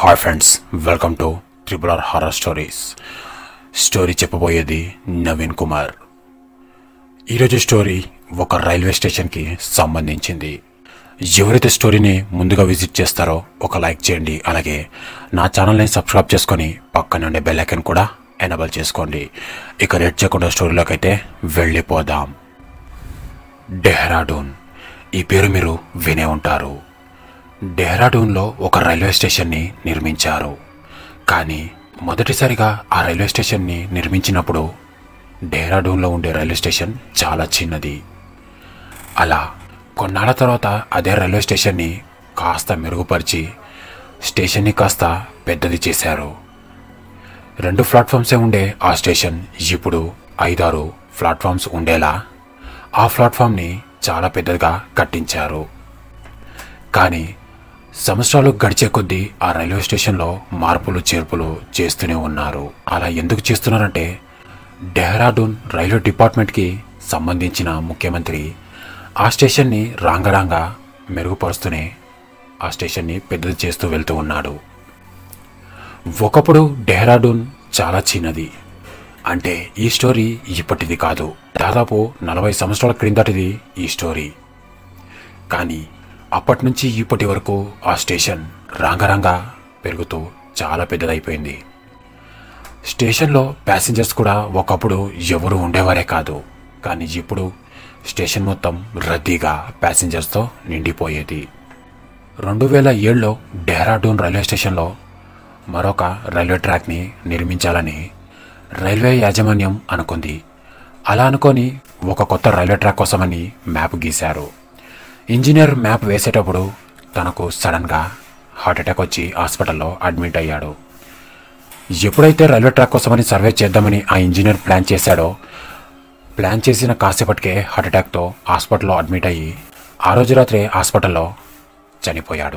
hi friends welcome to triple R horror stories story చెప్పబోయేది నవీన్ కుమార్ ఈరోజు story ఒక railway స్టేషన్కి సంబంధించింది ఎవరైతే స్టోరీని ముందుగా విజిట్ చేస్తారో ఒక లైక్ చేయండి అలాగే నా ఛానల్ని సబ్స్క్రైబ్ చేసుకొని పక్కన ఉండే బెల్ ఐకన్ కూడా ఎనబల్ చేసుకోండి ఇక రేట్ చేయకుండా స్టోరీలోకి అయితే వెళ్ళిపోదాం డెహ్రాడూన్ ఈ పేరు మీరు వినే ఉంటారు డెహ్రాడూన్లో ఒక రైల్వే స్టేషన్ని నిర్మించారు కానీ మొదటిసారిగా ఆ రైల్వే స్టేషన్ని నిర్మించినప్పుడు డెహ్రాడూన్లో ఉండే రైల్వే స్టేషన్ చాలా చిన్నది అలా కొన్నాళ్ళ తర్వాత అదే రైల్వే స్టేషన్ని కాస్త మెరుగుపరిచి స్టేషన్ని కాస్త పెద్దది చేశారు రెండు ప్లాట్ఫామ్సే ఉండే ఆ స్టేషన్ ఇప్పుడు ఐదారు ప్లాట్ఫామ్స్ ఉండేలా ఆ ప్లాట్ఫామ్ని చాలా పెద్దదిగా కట్టించారు కానీ సంవత్సరాలు గడిచే కొద్దీ ఆ రైల్వే స్టేషన్లో మార్పులు చేర్పులు చేస్తూనే ఉన్నారు అలా ఎందుకు చేస్తున్నారంటే డెహ్రాడూన్ రైల్వే డిపార్ట్మెంట్కి సంబంధించిన ముఖ్యమంత్రి ఆ స్టేషన్ని రాంగరాంగా మెరుగుపరుస్తూనే ఆ స్టేషన్ని పెద్దది చేస్తూ వెళ్తూ ఉన్నాడు ఒకప్పుడు డెహ్రాడూన్ చాలా చిన్నది అంటే ఈ స్టోరీ ఇప్పటిది కాదు దాదాపు నలభై సంవత్సరాల క్రిందటిది ఈ స్టోరీ కానీ అప్పటి నుంచి ఇప్పటి వరకు ఆ స్టేషన్ రాంగరంగా పెరుగుతూ చాలా పెద్దదైపోయింది స్టేషన్లో ప్యాసింజర్స్ కూడా ఒకప్పుడు ఎవరు ఉండేవారే కాదు కానీ ఇప్పుడు స్టేషన్ మొత్తం రద్దీగా ప్యాసింజర్స్తో నిండిపోయేది రెండు వేల ఏడులో డెహ్రాడూన్ రైల్వే స్టేషన్లో మరొక రైల్వే ట్రాక్ని నిర్మించాలని రైల్వే యాజమాన్యం అనుకుంది అలా అనుకొని ఒక కొత్త రైల్వే ట్రాక్ కోసమని మ్యాప్ గీశారు ఇంజనీర్ మ్యాప్ వేసేటప్పుడు తనకు సడన్గా హార్ట్ అటాక్ వచ్చి హాస్పిటల్లో అడ్మిట్ అయ్యాడు ఎప్పుడైతే రైల్వే ట్రాక్ కోసమని సర్వే చేద్దామని ఆ ఇంజనీర్ ప్లాన్ చేశాడో ప్లాన్ చేసిన కాసేపటికే హార్ట్ అటాక్తో హాస్పిటల్లో అడ్మిట్ అయ్యి ఆ రోజు రాత్రే హాస్పిటల్లో చనిపోయాడు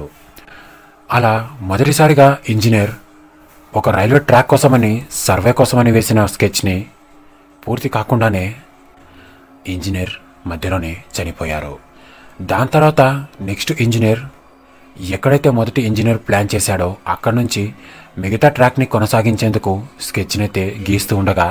అలా మొదటిసారిగా ఇంజనీర్ ఒక రైల్వే ట్రాక్ కోసమని సర్వే కోసమని వేసిన స్కెచ్ని పూర్తి కాకుండానే ఇంజనీర్ మధ్యలోనే చనిపోయారు దాని తర్వాత నెక్స్ట్ ఇంజనీర్ ఎక్కడైతే మొదటి ఇంజనీర్ ప్లాన్ చేశాడో అక్కడి నుంచి మిగతా ట్రాక్ని కొనసాగించేందుకు స్కెచ్ని అయితే గీస్తూ ఉండగా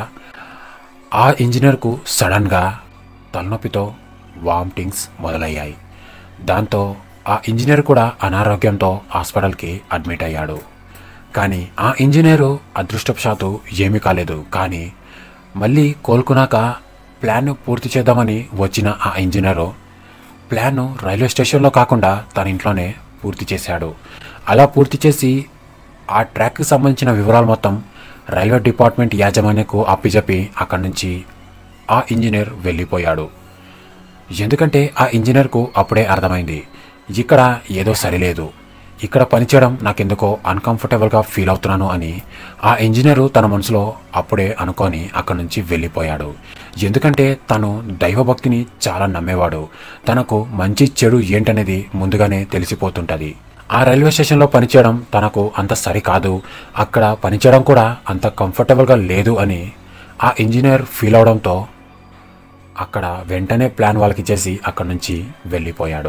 ఆ ఇంజనీర్కు సడన్గా తలనొప్పితో వామిటింగ్స్ మొదలయ్యాయి దాంతో ఆ ఇంజనీర్ కూడా అనారోగ్యంతో హాస్పిటల్కి అడ్మిట్ అయ్యాడు కానీ ఆ ఇంజనీరు అదృష్టవశాత్తు ఏమీ కాలేదు కానీ మళ్ళీ కోలుకున్నాక ప్లాన్ పూర్తి చేద్దామని వచ్చిన ఆ ఇంజనీరు ప్లాన్ రైల్వే స్టేషన్లో కాకుండా తన ఇంట్లోనే పూర్తి చేశాడు అలా పూర్తి చేసి ఆ ట్రాక్కి సంబంధించిన వివరాలు మొత్తం రైల్వే డిపార్ట్మెంట్ యాజమాన్యకు అప్పిచెప్పి అక్కడి నుంచి ఆ ఇంజనీర్ వెళ్ళిపోయాడు ఎందుకంటే ఆ ఇంజనీర్కు అప్పుడే అర్థమైంది ఇక్కడ ఏదో సరిలేదు ఇక్కడ పనిచేయడం నాకెందుకో అన్కంఫర్టబుల్గా ఫీల్ అవుతున్నాను అని ఆ ఇంజనీరు తన మనసులో అప్పుడే అనుకొని అక్కడి నుంచి వెళ్ళిపోయాడు ఎందుకంటే తను దైవభక్తిని చాలా నమ్మేవాడు తనకు మంచి చెడు ఏంటనేది ముందుగానే తెలిసిపోతుంటుంది ఆ రైల్వే స్టేషన్లో పనిచేయడం తనకు అంత సరికాదు అక్కడ పనిచేయడం కూడా అంత కంఫర్టబుల్గా లేదు అని ఆ ఇంజనీర్ ఫీల్ అవడంతో అక్కడ వెంటనే ప్లాన్ వాళ్ళకి చేసి అక్కడి నుంచి వెళ్ళిపోయాడు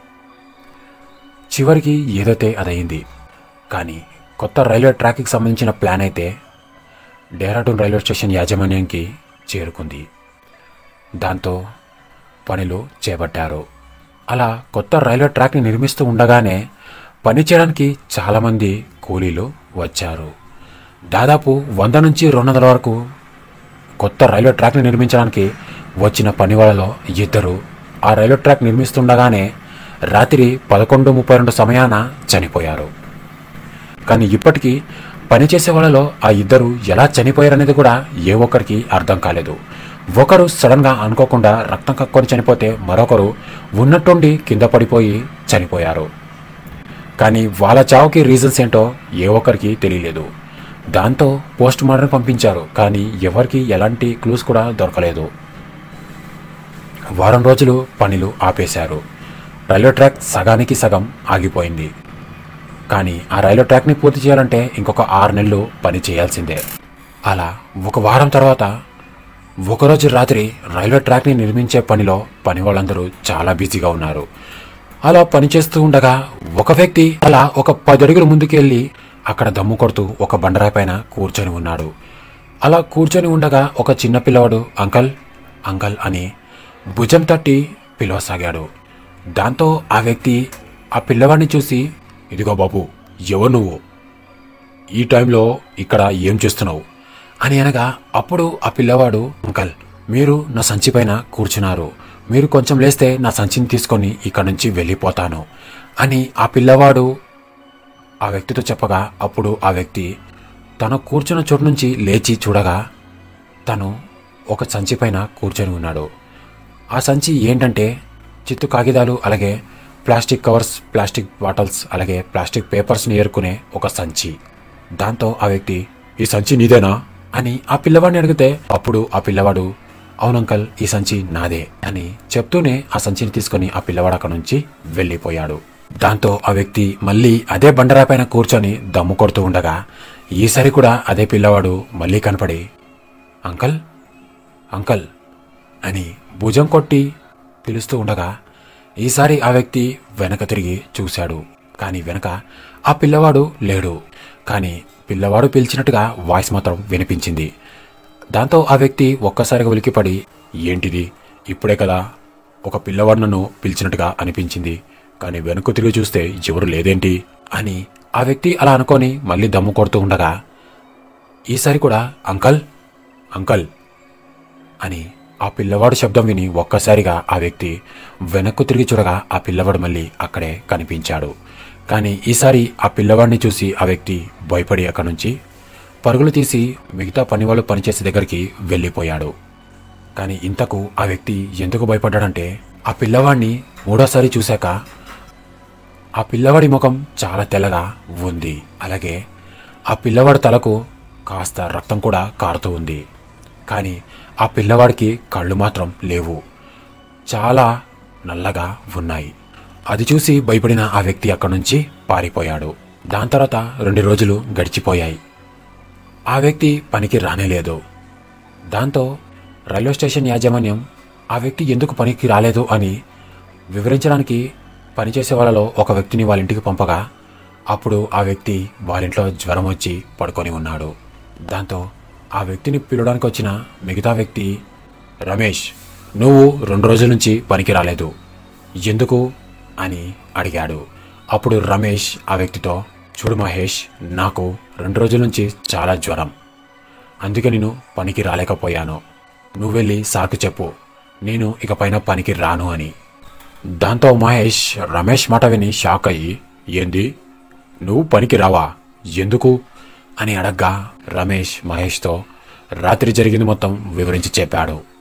చివరికి ఏదైతే అదయింది కానీ కొత్త రైల్వే ట్రాక్కి సంబంధించిన ప్లాన్ అయితే డెహ్రాడూన్ రైల్వే స్టేషన్ యాజమాన్యానికి చేరుకుంది దాంతో పనులు చేపట్టారు అలా కొత్త రైల్వే ట్రాక్ని నిర్మిస్తూ ఉండగానే పని చేయడానికి చాలామంది కూలీలు వచ్చారు దాదాపు వంద నుంచి రెండు వందల వరకు కొత్త రైల్వే ట్రాక్ని నిర్మించడానికి వచ్చిన పని వాళ్ళలో ఇద్దరు ఆ రైల్వే ట్రాక్ నిర్మిస్తుండగానే రాత్రి పదకొండు ముప్పై రెండు సమయాన చనిపోయారు కానీ ఇప్పటికీ పనిచేసే వాళ్ళలో ఆ ఇద్దరు ఎలా చనిపోయారనేది కూడా ఏ ఒక్కరికి అర్థం కాలేదు ఒకరు సడన్గా అనుకోకుండా రక్తం కక్కుని చనిపోతే మరొకరు ఉన్నట్టుండి కింద పడిపోయి చనిపోయారు కానీ వాళ్ళ చావుకి రీజన్స్ ఏంటో ఏ ఒక్కరికి తెలియలేదు దాంతో పోస్ట్ మార్టం పంపించారు కానీ ఎవరికి ఎలాంటి క్లూస్ కూడా దొరకలేదు వారం రోజులు పనులు ఆపేశారు రైల్వే ట్రాక్ సగానికి సగం ఆగిపోయింది కానీ ఆ రైల్వే ట్రాక్ని పూర్తి చేయాలంటే ఇంకొక ఆరు నెలలు పని చేయాల్సిందే అలా ఒక వారం తర్వాత ఒకరోజు రాత్రి రైల్వే ట్రాక్ని నిర్మించే పనిలో పని వాళ్ళందరూ చాలా బిజీగా ఉన్నారు అలా పనిచేస్తూ ఉండగా ఒక వ్యక్తి అలా ఒక పది అడుగులు ముందుకెళ్ళి అక్కడ దమ్ము కొడుతూ ఒక బండరాయి పైన కూర్చొని ఉన్నాడు అలా కూర్చొని ఉండగా ఒక చిన్న పిల్లవాడు అంకల్ అంకల్ అని భుజం తట్టి పిలవసాగాడు దాంతో ఆ వ్యక్తి ఆ పిల్లవాడిని చూసి ఇదిగో బాబు ఎవరు నువ్వు ఈ టైంలో ఇక్కడ ఏం చేస్తున్నావు అని అనగా అప్పుడు ఆ పిల్లవాడు అంకల్ మీరు నా సంచి పైన కూర్చున్నారు మీరు కొంచెం లేస్తే నా సంచిని తీసుకొని ఇక్కడ నుంచి వెళ్ళిపోతాను అని ఆ పిల్లవాడు ఆ వ్యక్తితో చెప్పగా అప్పుడు ఆ వ్యక్తి తను కూర్చున్న చోటు నుంచి లేచి చూడగా తను ఒక సంచి పైన కూర్చొని ఉన్నాడు ఆ సంచి ఏంటంటే చిత్తు కాగితాలు అలాగే ప్లాస్టిక్ కవర్స్ ప్లాస్టిక్ బాటిల్స్ అలాగే ప్లాస్టిక్ పేపర్స్ని ఏరుకునే ఒక సంచి దాంతో ఆ వ్యక్తి ఈ సంచి నీదేనా అని ఆ పిల్లవాడిని అడిగితే అప్పుడు ఆ పిల్లవాడు అవునంకల్ ఈ సంచి నాదే అని చెప్తూనే ఆ సంచిని తీసుకొని ఆ పిల్లవాడు అక్కడ నుంచి వెళ్ళిపోయాడు దాంతో ఆ వ్యక్తి మళ్ళీ అదే బండరా పైన కూర్చొని దమ్ము కొడుతూ ఉండగా ఈసారి కూడా అదే పిల్లవాడు మళ్ళీ కనపడి అంకల్ అంకల్ అని భుజం కొట్టి పిలుస్తూ ఉండగా ఈసారి ఆ వ్యక్తి వెనక తిరిగి చూశాడు కానీ వెనక ఆ పిల్లవాడు లేడు కానీ పిల్లవాడు పిలిచినట్టుగా వాయిస్ మాత్రం వినిపించింది దాంతో ఆ వ్యక్తి ఒక్కసారిగా ఉలికిపడి ఏంటిది ఇప్పుడే కదా ఒక పిల్లవాడు నన్ను పిలిచినట్టుగా అనిపించింది కానీ వెనక్కు తిరిగి చూస్తే ఎవరు లేదేంటి అని ఆ వ్యక్తి అలా అనుకొని మళ్ళీ దమ్ము కొడుతూ ఉండగా ఈసారి కూడా అంకల్ అంకల్ అని ఆ పిల్లవాడు శబ్దం విని ఒక్కసారిగా ఆ వ్యక్తి వెనక్కు తిరిగి చూడగా ఆ పిల్లవాడు మళ్ళీ అక్కడే కనిపించాడు కానీ ఈసారి ఆ పిల్లవాడిని చూసి ఆ వ్యక్తి భయపడి అక్కడి నుంచి పరుగులు తీసి మిగతా పనివాళ్ళు పనిచేసే దగ్గరికి వెళ్ళిపోయాడు కానీ ఇంతకు ఆ వ్యక్తి ఎందుకు భయపడ్డాడంటే ఆ పిల్లవాడిని మూడోసారి చూశాక ఆ పిల్లవాడి ముఖం చాలా తెల్లగా ఉంది అలాగే ఆ పిల్లవాడి తలకు కాస్త రక్తం కూడా కారుతూ ఉంది కానీ ఆ పిల్లవాడికి కళ్ళు మాత్రం లేవు చాలా నల్లగా ఉన్నాయి అది చూసి భయపడిన ఆ వ్యక్తి అక్కడి నుంచి పారిపోయాడు దాని తర్వాత రెండు రోజులు గడిచిపోయాయి ఆ వ్యక్తి పనికి రానేలేదు దాంతో రైల్వే స్టేషన్ యాజమాన్యం ఆ వ్యక్తి ఎందుకు పనికి రాలేదు అని వివరించడానికి పనిచేసే వాళ్ళలో ఒక వ్యక్తిని వాళ్ళ ఇంటికి పంపగా అప్పుడు ఆ వ్యక్తి వాళ్ళింట్లో జ్వరం వచ్చి పడుకొని ఉన్నాడు దాంతో ఆ వ్యక్తిని పిలవడానికి వచ్చిన మిగతా వ్యక్తి రమేష్ నువ్వు రెండు రోజుల నుంచి పనికి రాలేదు ఎందుకు అని అడిగాడు అప్పుడు రమేష్ ఆ వ్యక్తితో చూడు మహేష్ నాకు రెండు రోజుల నుంచి చాలా జ్వరం అందుకే నేను పనికి రాలేకపోయాను నువ్వు వెళ్ళి సాకు చెప్పు నేను ఇక పైన పనికి రాను అని దాంతో మహేష్ రమేష్ మాట విని షాక్ అయ్యి ఏంది నువ్వు పనికి రావా ఎందుకు అని అడగ్గా రమేష్ మహేష్తో రాత్రి జరిగింది మొత్తం వివరించి చెప్పాడు